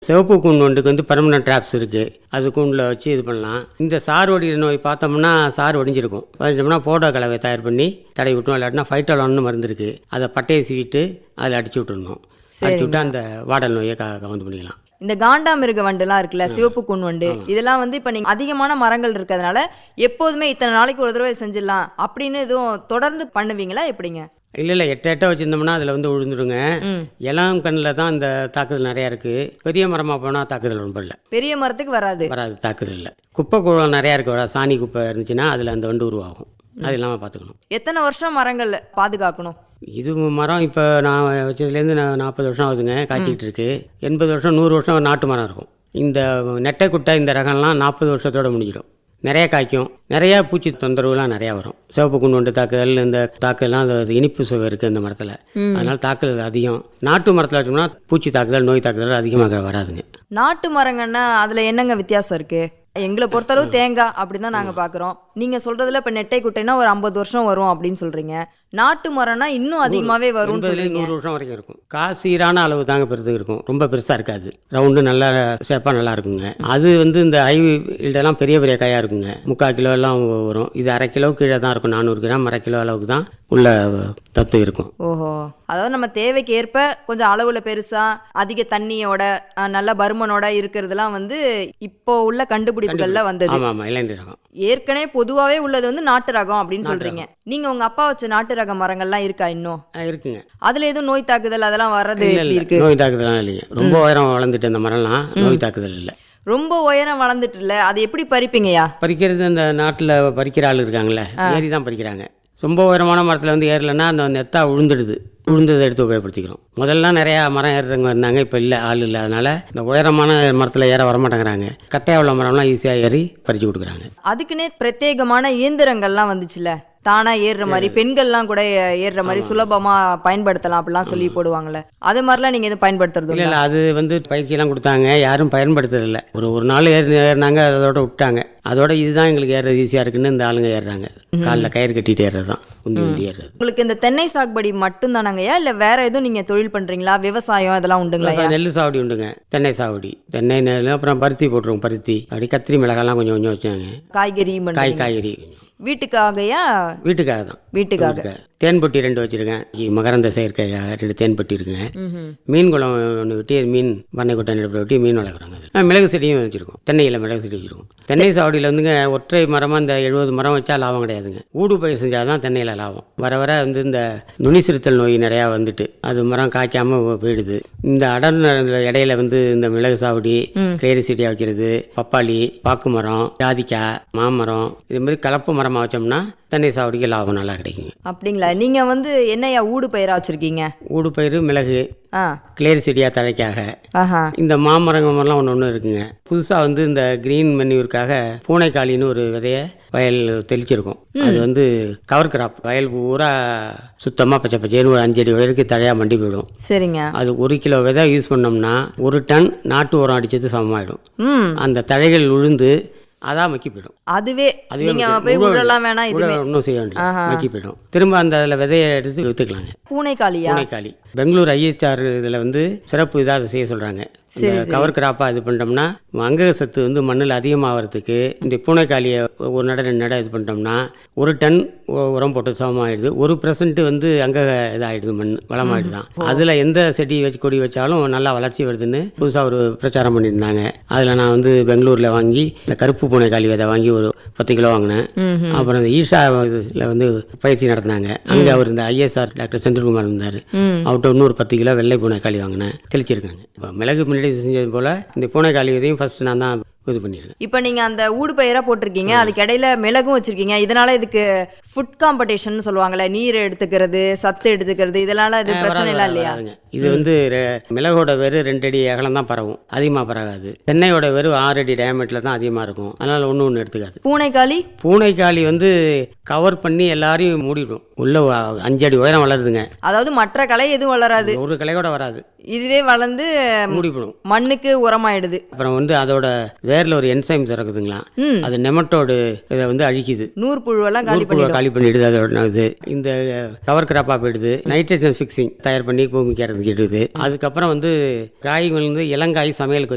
சிவப்பு கூன் வண்டுக்கு வந்து permanent drops இருக்குது அது கூண்டில் வச்சு இது பண்ணலாம் இந்த சார் ஒடிகிற நோய் பார்த்தோம்னா சார் ஒடிஞ்சிருக்கும் வடிஞ்சோம்னா போடோ கலவை தயார் பண்ணி தடவி விட்டோம் இல்லாட்டினா ஃபைட்டோலான்னு மருந்து இருக்குது அதை பட்டையை சீவிட்டு அதில் அடிச்சு விட்டுருணும் அடிச்சு விட்டு அந்த வாடல் நோயை க கவுந்து பண்ணிக்கலாம் இந்த காண்டாமிருக வண்டுலாம் இருக்குல்ல சிவப்பு கூன் வண்டு இதெல்லாம் வந்து இப்போ நீங்க அதிகமான மரங்கள் இருக்கிறதுனால எப்போதுமே இத்தனை நாளைக்கு ஒரு தடவை செஞ்சிடலாம் அப்படின்னு எதுவும் தொடர்ந்து பண்ணுவீங்களா எப்படிங்க இல்லை இல்லை எட்ட எட்ட வச்சுருந்தோம்னா அதில் வந்து விழுந்துருங்க ம் இளம் கண்ணில் தான் இந்த தாக்குதல் நிறையா இருக்குது பெரிய மரமாக போனால் தாக்குதல் ரொம்ப இல்லை பெரிய மரத்துக்கு வராது வராது தாக்குதல் இல்லை குப்பை குளம் நிறையா இருக்கு சாணி குப்பை இருந்துச்சுன்னா அதில் அந்த வண்டு உருவாகும் அது இல்லாமல் பார்த்துக்கணும் எத்தனை வருஷம் மரங்கள் பாதுகாக்கணும் இது மரம் இப்போ நான் வச்சதுலேருந்து நான் நாற்பது வருஷம் ஆகுதுங்க காய்ச்சிக்கிட்டு இருக்கு எண்பது வருஷம் நூறு வருஷம் நாட்டு மரம் இருக்கும் இந்த நெட்டை குட்டை இந்த ரகம்லாம் நாற்பது வருஷத்தோட முடிஞ்சிடும் நிறைய காய்க்கும் நிறைய பூச்சி தொந்தரவுலாம் நிறையா வரும் சிவப்பு குண்டு தாக்குதல் இந்த தாக்குதல்லாம் அது அது இனிப்பு சுவை இருக்குது இந்த மரத்தில் அதனால தாக்குதல் அதிகம் நாட்டு மரத்தில் வச்சோம்னா பூச்சி தாக்குதல் நோய் தாக்குதல் அதிகமாக வராதுங்க நாட்டு மரங்கன்னா அதுல என்னங்க வித்தியாசம் இருக்கு எங்களை பொறுத்தளவு தேங்காய் அப்படின்னு தான் நாங்க பாக்குறோம் நீங்க சொல்றதுல இப்ப நெட்டை குட்டைனா ஒரு ஐம்பது வருஷம் வரும் அப்படின்னு சொல்றீங்க நாட்டு மரம்னா இன்னும் அதிகமாவே வரும்னு எண்பதுலேருந்து சொல்றீங்க நூறு வருஷம் வரைக்கும் இருக்கும் காசீரான அளவு தாங்க பெருசு இருக்கும் ரொம்ப பெருசாக இருக்காது ரவுண்டு நல்லா ஷேப்பாக நல்லா இருக்குங்க அது வந்து இந்த ஹை இதெல்லாம் பெரிய பெரிய காயாக இருக்குங்க முக்கால் கிலோ எல்லாம் வரும் இது அரை கிலோ கீழே தான் இருக்கும் நானூறு கிராம் அரை கிலோ அளவுக்கு தான் உள்ள தத்து இருக்கும் ஓஹோ அதாவது நம்ம தேவைக்கு ஏற்ப கொஞ்சம் அளவுல பெருசா அதிக தண்ணியோட அஹ், நல்ல பருமனோட இருக்கிறதுலாம் வந்து இப்போ உள்ள கண்டுபிடிப்புகள்ல வந்தது ஆமாம் ஆமாம் இளைஞர் ரகம் ஏற்கனவே பொதுவாவே உள்ளது வந்து நாட்டு ரகம் அப்படின்னு சொல்றீங்க நீங்க உங்க அப்பா வச்ச நாட்டு ரக மரங்கள்லாம் இருக்கா இன்னும் ஆ, இருக்குங்க அதுல எதுவும் நோய் தாக்குதல் அதெல்லாம் வர்றது இல்லை எப்படி இல்லை இருக்கு நோய் தாக்குதலாம் இல்லைங்க ரொம்ப உயரம் வளர்ந்துட்டு அந்த மரம்லாம் நோய் தாக்குதல் இல்லை ரொம்ப உயரம் வளர்ந்துட்டு இல்ல அது எப்படி பறிப்பீங்கயா பறிக்கிறது அந்த நாட்டில் பறிக்கிற ஆள் இருக்காங்களே ஏறி தான் பறிக்கிறாங்க ரொம்ப உயரமான மரத்தில் வந்து ஏறலைன்னா அந்த நெத்தா உழுந்துடுது உளுந்ததை எடுத்து உபயோகப்படுத்திக்கிறோம் முதல்லாம் நிறையா மரம் ஏறுறவங்க இருந்தாங்க இப்போ இல்லை ஆள் இல்லை அதனால இந்த உயரமான மரத்தில் ஏற வரமாட்டேங்கிறாங்க கட்டையா உள்ள மரம்லாம் ஈஸியாக ஏறி பறித்து கொடுக்குறாங்க அதுக்குன்னே பிரத்யேகமான இயந்திரங்கள்லாம் வந்துச்சுல தானா ஏறுற மாதிரி பெண்கள்லாம் கூட ஏ- ஏறுற மாதிரி சுலபமா பயன்படுத்தலாம் அப்படிலாம் சொல்லி போடுவாங்கல்ல அது மாதிரிலாம் நீங்க எதுவும் பயன்படுத்துறது இல்லை உண்டா? இல்லை அது வந்து பயிற்சியெல்லாம் கொடுத்தாங்க யாரும் பயன்படுத்துறதில்ல ஒரு ஒரு நாள் ஏறி ஏறினாங்க அதோட விட்டாங்க அதோட இதுதான் எங்களுக்கு ஏறுறது ஈஸியாக இருக்குன்னு இந்த ஆளுங்க ஏறுறாங்க காலில் கயிறு கட்டிட்டு ஏறுறது தான் உந்தி உந்தி ஏறுறது உங்களுக்கு இந்த தென்னை சாகுபடி மட்டும்தானங்கய்யா இல்ல வேற எதுவும் நீங்க தொழில் பண்றீங்களா விவசாயம் இதெல்லாம் உண்டுங்களா விவசாயம் நெல் சாவடி உண்டுங்க தென்னை சாவடி தென்னை நெல் அப்புறம் பருத்தி போட்டுருவோம் பருத்தி அப்படி கத்திரி மிளகாலாம் கொஞ்சம் கொஞ்சம் வச்சாங்க காய்கறி காய் பண்றீங்க காய்கறி வீட்டுக்காகயா வீட்டுக்காக தான் வீட்டுக்காக வீட்டுக்காக. தேன்பொட்டி ரெண்டு வச்சுருக்கேன் மகரந்த செயற்கையாக ரெண்டு தேன்பொட்டி இருக்குங்க ம்ஹும். மீன் குளம் ஒன்று வெட்டி மீன் பண்ணை குட்டை நடுப்புற வெட்டி மீன் வளர்க்குறாங்க அதில் ஆ, மிளகு செடியும் வச்சுருக்கோம் தென்னையில் மிளகு செடி வச்சுருக்கோம் தென்னை சாவடியில் வந்துங்க ஒற்றை மரமாக இந்த எழுபது மரம் வச்சா லாபம் கிடையாதுங்க ஊடு பயிர் செஞ்சால் தான் தென்னையில் லாபம் வர வர வந்து இந்த நுனி சிறுத்தல் நோய் நிறையா வந்துட்டு அது மரம் காய்க்காமல் போயிடுது இந்த அடர் ந- இடையில வந்து இந்த மிளகு சாவடி கிளேரி செடியாக வைக்கிறது பப்பாளி பாக்கு மரம் ஜாதிக்காய் மாமரம் இது மாதிரி கலப்பு மரமாக வச்சோம்னா தென்னை சாவடிக்கு லாபம் நல்லா கிடைக்குங்க அப்படிங்களா நீங்க வந்து என்னையா ஊடு பயிரா வச்சிருக்கீங்க ஊடு பயிர் மிளகு ஆ கிளேரி செடியாக தழைக்காக ஆஹா இந்த மாமரங்க மாதிரிலாம் ஒன்று ஒன்று இருக்குங்க புதுசாக வந்து இந்த க்ரீன் மென்யூருக்காக பூனைக்காளின்னு ஒரு விதைய வயல் தெளிச்சிருக்கோம் அது வந்து கவர் கிராப் வயல் பூரா சுத்தமாக பச்சை பச்சைன்னு ஒரு அஞ்சடி உயருக்கு தழையாக மண்டி போயிடும் சரிங்க அது ஒரு கிலோ விதை யூஸ் பண்ணோம்னா ஒரு டன் நாட்டு உரம் அடிச்சது சமமாயிடும் ம் அந்த தழைகள் விழுந்து அதான் மக்கி போயிடும் அதுவே அதுவே நீங்க மக்கி- போய் உழ- விடலாம் வேணாம் உழ இதுவே ஒன்றும் செய்ய வேண்டியது ஆஹா. மக்கி போயிடும் திரும்ப அந்த அதில் விதையை எடுத்து விற்றுக்கலாங்க பூனைக்காளியா பூனைக்காளி பெங்களூர் ஐஎஸ்ஆர் இதில் வந்து சிறப்பு இதாக அதை செய்ய சொல்கிறாங்க இந்த கவர் கிராப்பாக இது பண்ணிட்டோம்னா அங்கக சத்து வந்து மண்ணில் அதிகமாகிறதுக்கு இந்த பூனைக்காளியை ஒரு நட ரெண்டு நட இது பண்ணிட்டோம்னா ஒரு டன் உ- உரம் போட்டு சமமாயிடுது ஒரு பர்சன்ட் வந்து அங்கக இதாகிடுது மண் வளமாயிடுதான் அதில் எந்த செடி வச்சு கொடி வச்சாலும் நல்லா வளர்ச்சி வருதுன்னு புதுசாக ஒரு பிரச்சாரம் பண்ணியிருந்தாங்க அதில் நான் வந்து பெங்களூரில் வாங்கி இந்த கருப்பு பூனைக்காளி விதை வாங்கி ஒரு பத்து கிலோ வாங்கினேன் அப்புறம் இந்த ஈஷா இதில் வந்து பயிற்சி நடத்தினாங்க அங்கே அவர் இந்த ஐஎஸ்ஆர் டாக்டர் செந்தில்குமார் இருந்தார் ம் அவர்கிட்ட இன்னொரு பத்து கிலோ வெள்ளை பூனைக்காளி வாங்கினேன் தெளிச்சிருக்காங்க இப்போ மிளகு முன்னாடி செஞ்சது போல் இந்த பூனைக்காளி இதையும் ஃபர்ஸ்ட் நான் தான் இது பண்ணியிருக்கேன் இப்போ நீங்க அந்த ஊடு பயிரா போட்டிருக்கீங்க அதுக்கு இடையில மிளகும் வச்சிருக்கீங்க இதனால இதுக்கு ஃபுட் காம்படிஷன் சொல்லுவாங்கல்ல நீர் எடுத்துக்கிறது சத்து எடுத்துக்கிறது இதனால இது பிரச்சனை எல்லாம் இல்லையா வராதுங்க. இது வந்து ரெ- மிளகோட வெறு ரெண்டு அடி அகலம் தான் பரவும் அதிகமாக பரவாது தென்னையோட வெறும் ஆறு அடி டயமீட்டரில் தான் அதிகமாக இருக்கும் அதனால் ஒன்று ஒன்று எடுத்துக்காது பூனைக்காளி பூனைக்காளி வந்து கவர் பண்ணி எல்லாரையும் மூடிடும் உள்ள வ- அஞ்சு அடி உயரம் வளருதுங்க அதாவது மற்ற கலை எதுவும் வளராது ஒரு கிளையோட வராது இதுவே வளர்ந்து மூடிவிடும் மண்ணுக்கு உரமாயிடுது அப்புறம் வந்து அதோட வேர்ல ஒரு என்சைம் சுரக்குதுங்களா ம். அது நெமட்டோடு இதை வந்து அழிக்குது நூறு புழுவெல்லாம் காலி நூற்புழுவை பண்ணிடும் காலி பண்ணிடுது அதோட இது இந்த கவர் கிராப்பாக போயிடுது நைட்ரஜன் ஃபிக்ஸிங் தயார் பண்ணி பூமிக்கு இறக்கிடுது அதுக்கப்புறம் வந்து காய் வந்து இளங்காய் சமையலுக்கு